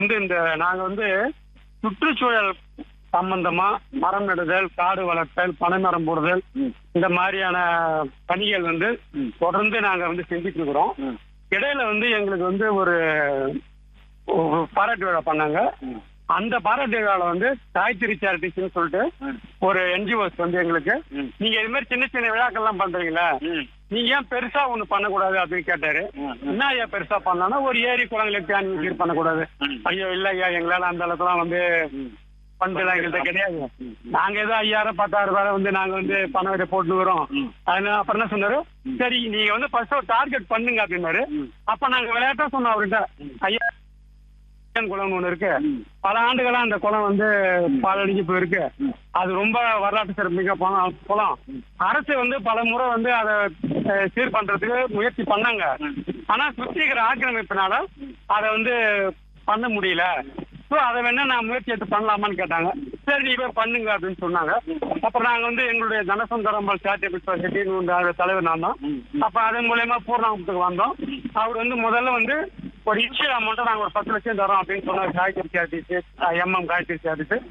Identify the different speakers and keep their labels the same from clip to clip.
Speaker 1: வந்து இந்த நாங்க வந்து சுற்றுச்சூழல் சம்பந்தமா மரம் நடுதல் காடு வளர்த்தல் பனைமரம் போடுதல்
Speaker 2: ம்.
Speaker 1: இந்த மாதிரியான பணிகள் வந்து
Speaker 2: ம்.
Speaker 1: தொடர்ந்து நாங்க வந்து செஞ்சுட்டு இருக்கிறோம்
Speaker 2: ம்.
Speaker 1: இடையில வந்து எங்களுக்கு வந்து ஒரு ஒரு பாராட்டு விழா பண்ணாங்க
Speaker 2: ம்.
Speaker 1: அந்த பாராட்டு விழாவில் வந்து காய்கறி சேரிட்டிஸ்னு சொல்லிட்டு
Speaker 2: ம்.
Speaker 1: ஒரு என்ஜிஓஸ் வந்து எங்களுக்கு
Speaker 2: ம்.
Speaker 1: நீங்க இது மாதிரி சின்ன சின்ன விழாக்கள்லாம் பண்றீங்களா
Speaker 2: ம்.
Speaker 1: நீங்க ஏன் பெருசா ஒண்ணு பண்ணக்கூடாது அப்படின்னு கேட்டாரு
Speaker 2: ம். ம்.
Speaker 1: என்ன ஐயா பெருசா பண்ணலாம்னா ஒரு ஏரி குளங்களுக்கு தேனி சீர் பண்ணக்கூடாது
Speaker 2: ம்.
Speaker 1: ஐயோ இல்ல ஐயா எங்களால அந்த அளவுக்குலாம் வந்து
Speaker 2: ம்.
Speaker 1: பண்றதுலாம் எங்கள்கிட்ட கிடையாது
Speaker 2: ம்.
Speaker 1: நாங்க ஏதோ ஐயாயிரம் பத்தாயிரம் ரூபாய் வந்து நாங்க வந்து பணம் இதை போட்டு வரோம்
Speaker 2: ம்.
Speaker 1: அதனால அப்புறம் என்ன சொன்னாரு
Speaker 2: ம்.
Speaker 1: சரி நீங்க வந்து ஃபர்ஸ்ட் ஒரு டார்கெட் பண்ணுங்க அப்படின்னாரு
Speaker 2: ம்.
Speaker 1: அப்ப நாங்க விளையாட்டா சொன்னோம் அவர்கிட்ட ஐயா குளம் ஒண்ணு இருக்கு
Speaker 2: ம்.
Speaker 1: பல ஆண்டுகளா அந்த குளம் வந்து பாலடிஞ்சு போயிருக்கு
Speaker 2: ம்.
Speaker 1: அது ரொம்ப வரலாற்று சிறப்புமிக்க பணம் குளம் அரசு வந்து பல முறை வந்து அதை அஹ், சீர் பண்றதுக்கு முயற்சி பண்ணாங்க
Speaker 2: ம்.
Speaker 1: ஆனா சுத்தி இருக்கிற ஆக்கிரமிப்பினால அதை வந்து பண்ண முடியல ஸோ அதை வேணா நான் முயற்சி எடுத்து பண்ணலாமான்னு கேட்டாங்க சரி நீ போய் பண்ணுங்க அப்படின்னு சொன்னாங்க அப்புறம் நாங்க வந்து எங்களுடைய தனசுந்தரம்பல் சேரிட்டபிள் சொசைட்டின்னு தலைவர் நான் தான்
Speaker 2: ம்.
Speaker 1: அப்ப அதன் மூலயமா பூர்ணாமத்துக்கு வந்தோம் அவர் வந்து முதல்ல வந்து ஒரு இன்ஷியல் அமௌண்ட்டை நாங்க ஒரு பத்து லட்சம் தரோம் அப்படின்னு சொன்னார் காய்கறி சேரிட்டிஸ் எம்எம் காய்கறி சேரிட்டிஸ்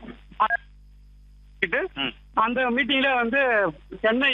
Speaker 2: ம்.
Speaker 1: அந்த மீட்டிங்ல வந்து சென்னை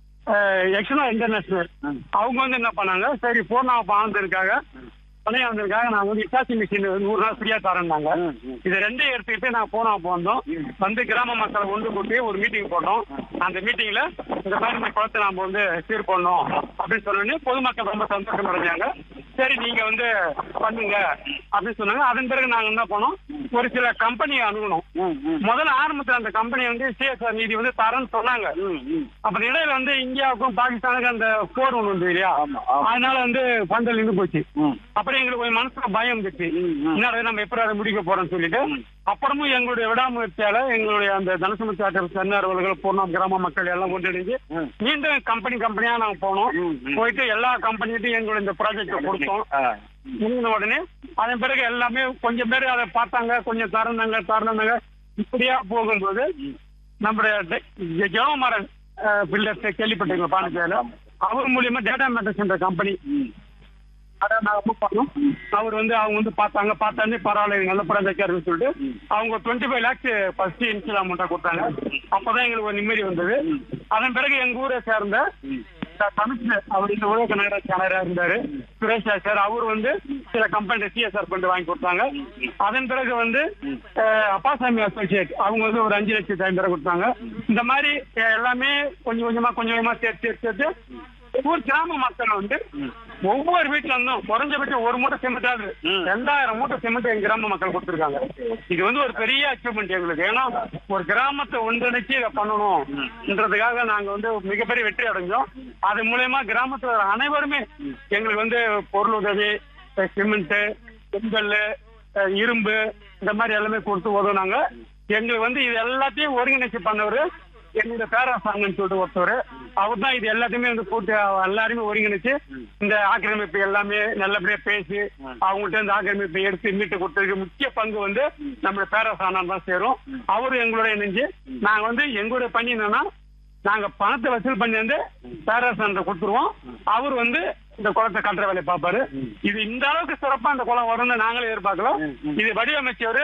Speaker 1: எக்ஸனோ இன்டர்நேஷனல்
Speaker 2: ம்.
Speaker 1: அவங்க வந்து என்ன பண்ணாங்க சரி பூர்ணா ஆனதுக்காக பணைய வந்ததுக்காக நாங்க வந்து இட்டாச்சி மிஷின் நூறு நாள் ஃப்ரீயா தரேன்னாங்க
Speaker 2: ம். ம்.
Speaker 1: இது ரெண்டையும் எடுத்துக்கிட்டு நாங்க போனா வந்தோம் வந்து கிராம மக்களை ஒன்று கூட்டி ஒரு மீட்டிங் போட்டோம் அந்த மீட்டிங்ல இந்த மாதிரி இந்த குளத்தை நாம வந்து சீர் பண்ணோம் அப்படின்னு சொன்னோடனே பொதுமக்கள் ரொம்ப சந்தோஷம் அடைஞ்சாங்க சரி நீங்க வந்து பண்ணுங்க அப்படின்னு சொன்னாங்க அதன் பிறகு நாங்க என்ன பண்ணோம் ஒரு சில கம்பெனியை அணுகணும்
Speaker 2: ம். ம்.
Speaker 1: முதல்ல ஆரம்பத்துல அந்த கம்பெனி வந்து சிஎஸ்ஆர் நிதி வந்து தரேன்னு சொன்னாங்க
Speaker 2: ம். ம்.
Speaker 1: அப்புறம் இடையில வந்து இந்தியாவுக்கும் பாகிஸ்தானுக்கும் அந்த போர் ஒன்று வந்து இல்லையா
Speaker 2: ஆமா, ஆமா.
Speaker 1: அதனால வந்து பந்தல் நின்று போச்சு
Speaker 2: ம்.
Speaker 1: அப்புறம் எங்களுக்கு கொஞ்சம் மனசுல பயம் இருந்துச்சு
Speaker 2: ம், ம்.
Speaker 1: என்னடா நம்ம எப்படி அதை முடிக்க போறோம்னு சொல்லிட்டு
Speaker 2: ம்.
Speaker 1: அப்புறமும் எங்களுடைய விடாமுயற்சியால எங்களுடைய அந்த தனசுமதி ஆட்டர் சென்னார்வர்கள் பூர்ணம் கிராம மக்கள் எல்லாம் ஒன்றிணைஞ்சு
Speaker 2: ம்.
Speaker 1: மீண்டும் கம்பெனி கம்பெனியா நாங்க போனோம்
Speaker 2: ம், ம்.
Speaker 1: போயிட்டு எல்லா கம்பெனிகிட்டையும் எங்களுடைய இந்த ப்ராஜெக்ட் கொடுத்தோம்
Speaker 2: ஆ.
Speaker 1: முடிஞ்ச உடனே அதன் பிறகு எல்லாமே கொஞ்சம் பேர் அதை பார்த்தாங்க கொஞ்சம் தரந்தாங்க தரந்தாங்க இப்படியா போகும்போது நம்முடைய டெ- ஜெவமரன் பில்டர்ஸ் கேள்விப்பட்டீங்களா பாண்டிச்சேரியில அவர் மூலியமா டேட்டா மேட்டர்ஸ் என்ற கம்பெனி
Speaker 2: ம்.
Speaker 1: அதை நாங்க book பண்ணோம் அவர் வந்து அவங்க வந்து பார்த்தாங்க பார்த்தாலே பரவாயில்ல இது நல்ல ப்ராஜெக்டா இருக்குன்னு சொல்லிட்டு அவங்க twenty five lakhs first initial அமௌண்ட்டா கொடுத்தாங்க அப்பதான் எங்களுக்கு ஒரு நிம்மதி வந்தது அதன் பிறகு எங்க ஊரை சேர்ந்த
Speaker 2: ம்.
Speaker 1: கமிஷனர் அவர் இந்த உலக நகராட்சி ஆணையரா இருந்தாரு சுரேஷ் சார் அவர் வந்து சில கம்பெனி சிஎஸ்ஆர் ஃபண்ட் வாங்கி கொடுத்தாங்க அதன் பிறகு வந்து அஹ், அப்பாசாமி அசோசியேட் அவங்க வந்து ஒரு அஞ்சு லட்சத்தி ஐம்பது ரூபாய் கொடுத்தாங்க இந்த மாதிரி அஹ், எல்லாமே கொஞ்சம் கொஞ்சமா கொஞ்சம் கொஞ்சமா சேர்த்து சேர்த்து சேர்த்து ஊர் கிராம மக்கள் வந்து ஒவ்வொரு வீட்டுல இருந்தும் குறைஞ்சபட்சம் ஒரு மூட்டை சிமெண்டாவது
Speaker 2: ம்.
Speaker 1: ரெண்டாயிரம் மூட்டை சிமெண்ட் எங்க கிராம மக்கள் கொடுத்துருக்காங்க இது வந்து ஒரு பெரிய அச்சீவ்மெண்ட் எங்களுக்கு ஏன்னா ஒரு கிராமத்தை ஒன்றிணைச்சு இதை பண்ணணும்ன்றதுக்காக நாங்க வந்து மிகப்பெரிய வெற்றி அடைஞ்சோம் அது மூலயமா கிராமத்துல வர அனைவருமே எங்களுக்கு வந்து பொருள் உதவி சிமெண்ட் செங்கல் அஹ், இரும்பு இந்த மாதிரி எல்லாமே கொடுத்து உதவுனாங்க எங்களுக்கு வந்து இது எல்லாத்தையும் ஒருங்கிணைச்சு பண்ணவர் என்னோட பேராசாங்கன்னு சொல்லிட்டு ஒருத்தவர் அவர் தான் இது எல்லாத்தையுமே வந்து கூட்டி எல்லாருமே ஒருங்கிணைச்சு இந்த ஆக்கிரமிப்பு எல்லாமே நல்லபடியா பேசி அவங்கள்ட்ட இந்த ஆக்கிரமிப்பை எடுத்து மீட்டு கொடுத்ததுக்கு முக்கிய பங்கு வந்து நம்ம பேராசானம் தான் சேரும் அவரும் எங்களோட இணைஞ்சு நாங்க வந்து எங்களுடைய பணி என்னன்னா நாங்க பணத்தை வசூல் பண்ணி வந்து பேராசானத்தை கொடுத்துருவோம் அவர் வந்து இந்த குளத்தை கட்டுற வேலையை பார்ப்பாரு இது இந்த அளவுக்கு சிறப்பா இந்த குளம் வரும்னு நாங்களே எதிர்பார்க்கல இது வடிவமைச்சவர்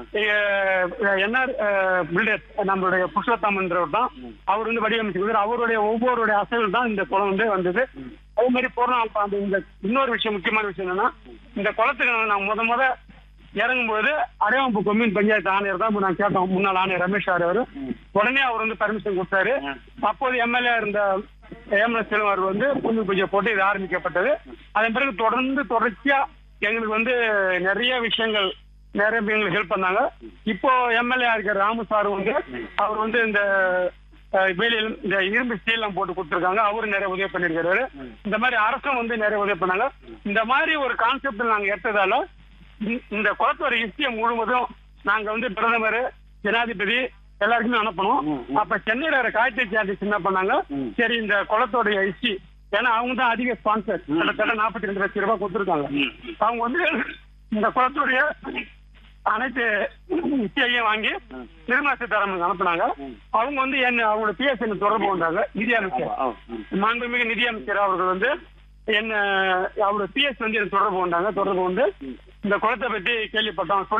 Speaker 1: என்ஆர் பில்டர் நம்மளுடைய புருஷோத்தமன்றவர் தான் அவர் வந்து வடிவமைச்சு கொடுத்தாரு. அவருடைய ஒவ்வொருடைய அசைவில் தான் இந்த குளம் வந்து வந்தது அதே மாதிரி பூர்ணா அந்த இந்த இன்னொரு விஷயம் முக்கியமான விஷயம் என்னன்னா இந்த குளத்துக்கு நான் முத முத இறங்கும்போது அடையாம்பு கொம்யூன் பஞ்சாயத்து ஆணையர் தான் நான் கேட்டோம் முன்னாள் ஆணையர் ரமேஷ் சார் அவர் உடனே அவர் வந்து பர்மிஷன் கொடுத்தாரு அப்போது எம்எல்ஏ இருந்த ஏமன செல்வர் வந்து பூமி பூஜை போட்டு இது ஆரம்பிக்கப்பட்டது அதன் பிறகு தொடர்ந்து தொடர்ச்சியா எங்களுக்கு வந்து நிறைய விஷயங்கள் நிறைய பேர் எங்களுக்கு ஹெல்ப் பண்ணாங்க இப்போ எம்எல்ஏ இருக்கிற ராமு சார் வந்து அவர் வந்து இந்த அஹ், வேலியில் இந்த இரும்பு ஸ்டீல்லாம் போட்டு கொடுத்துருக்காங்க அவரு நிறைய உதவி பண்ணியிருக்காரு இந்த மாதிரி அரசும் வந்து நிறைய உதவி பண்ணாங்க இந்த மாதிரி ஒரு கான்செப்ட் நாங்க எடுத்ததால இந்த- இந்த குளத்தோட ஹிஸ்டரியை முழுவதும் நாங்க வந்து பிரதமர் ஜனாதிபதி எல்லாருக்குமே அனுப்பணும் அப்ப சென்னையில இருக்கிற காய்ச்சல் சார்ஜஸ் என்ன பண்ணாங்க சரி இந்த குளத்தோட ஹிஸ்டரி ஏன்னா அவங்க தான் அதிக ஸ்பான்சர் கிட்டத்தட்ட நாற்பத்தி ரெண்டு லட்சம் ரூபாய் கொடுத்துருக்காங்க அவங்க வந்து இந்த குளத்துடைய அனைத்து ஹிஸ்டரியையும் வாங்கி நிர்மலா சீதாராமன் அனுப்புனாங்க அவங்க வந்து என்ன அவங்களோட பிஎஸ்என் தொடர்பு கொண்டாங்க நிதி அமைச்சர்
Speaker 2: ஆ. ம்.
Speaker 1: மாண்புமிகு நிதியமைச்சர் அவர்கள் வந்து என்ன அவரோட பிஎஸ் வந்து எனக்கு தொடர்பு கொண்டாங்க தொடர்பு கொண்டு இந்த குளத்தை பத்தி கேள்விப்பட்டோம்